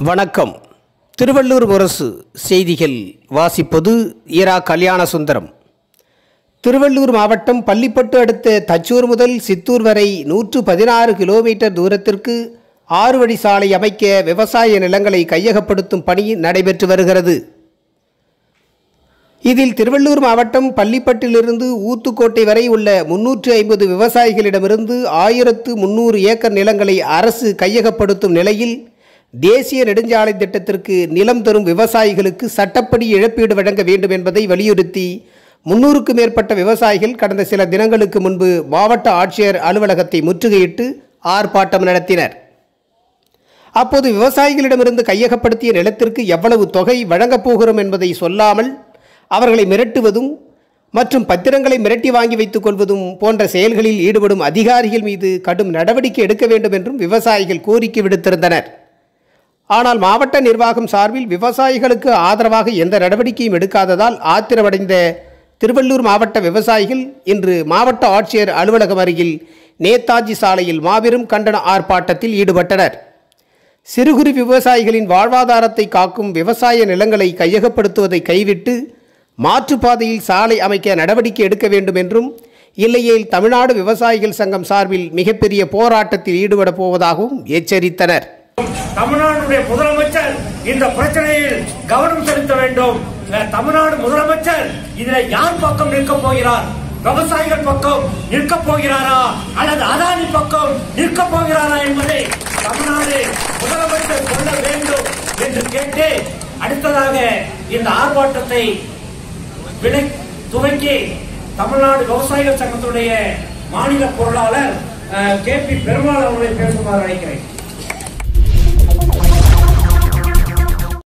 வணக்கம் திருவள்ளூர் முரசு செய்திகள் வாசிப்பது இரா கல்யாண சுந்தரம் திருவள்ளூர் மாவட்டம் பள்ளிப்பட்டு அடுத்த தச்சூர் முதல் சித்தூர் வரை நூற்று பதினாறு கிலோமீட்டர் தூரத்திற்கு ஆறு வழி சாலை அமைக்க விவசாய நிலங்களை கையகப்படுத்தும் பணி நடைபெற்று வருகிறது இதில் திருவள்ளூர் மாவட்டம் பள்ளிப்பட்டிலிருந்து ஊத்துக்கோட்டை வரை உள்ள முன்னூற்று ஐம்பது விவசாயிகளிடமிருந்து ஆயிரத்து முன்னூறு ஏக்கர் நிலங்களை அரசு கையகப்படுத்தும் நிலையில் தேசிய நெடுஞ்சாலை திட்டத்திற்கு நிலம் தரும் விவசாயிகளுக்கு சட்டப்படி இழப்பீடு வழங்க வேண்டும் என்பதை வலியுறுத்தி முன்னூறுக்கும் மேற்பட்ட விவசாயிகள் கடந்த சில தினங்களுக்கு முன்பு மாவட்ட ஆட்சியர் அலுவலகத்தை முற்றுகையிட்டு ஆர்ப்பாட்டம் நடத்தினர் அப்போது விவசாயிகளிடமிருந்து கையகப்படுத்திய நிலத்திற்கு எவ்வளவு தொகை வழங்கப் போகிறோம் என்பதை சொல்லாமல் அவர்களை மிரட்டுவதும் மற்றும் பத்திரங்களை மிரட்டி வாங்கி வைத்துக் கொள்வதும் போன்ற செயல்களில் ஈடுபடும் அதிகாரிகள் மீது கடும் நடவடிக்கை எடுக்க வேண்டும் என்றும் விவசாயிகள் கோரிக்கை விடுத்திருந்தனர் ஆனால் மாவட்ட நிர்வாகம் சார்பில் விவசாயிகளுக்கு ஆதரவாக எந்த நடவடிக்கையும் எடுக்காததால் ஆத்திரமடைந்த திருவள்ளூர் மாவட்ட விவசாயிகள் இன்று மாவட்ட ஆட்சியர் அலுவலகம் அருகில் நேதாஜி சாலையில் மாபெரும் கண்டன ஆர்ப்பாட்டத்தில் ஈடுபட்டனர் சிறு குறு விவசாயிகளின் வாழ்வாதாரத்தை காக்கும் விவசாய நிலங்களை கையகப்படுத்துவதை கைவிட்டு மாற்றுப்பாதையில் சாலை அமைக்க நடவடிக்கை எடுக்க வேண்டும் என்றும் இல்லையேல் தமிழ்நாடு விவசாயிகள் சங்கம் சார்பில் மிகப்பெரிய போராட்டத்தில் ஈடுபடப் போவதாகவும் எச்சரித்தனர் தமிழ்நாடுடைய முதலமைச்சர் இந்த பிரச்சனையில் கவனம் செலுத்த வேண்டும் அஹ், தமிழ்நாடு முதலமைச்சர் இதுல யார் பக்கம் நிற்க போகிறார் விவசாயிகள் பக்கம் நிற்க போகிறாரா அல்லது அதானி பக்கம் நிற்க போகிறாரா என்பதை தமிழ்நாடு முதலமைச்சர் சொல்ல வேண்டும் என்று கேட்டு அடுத்ததாக இந்த ஆர்ப்பாட்டத்தை விலை துவக்கி தமிழ்நாடு விவசாயிகள் சங்கத்துடைய மாநில பொருளாளர் கே பி பெருமாள் அவர்களை பேசுமாறு அழைக்கிறேன்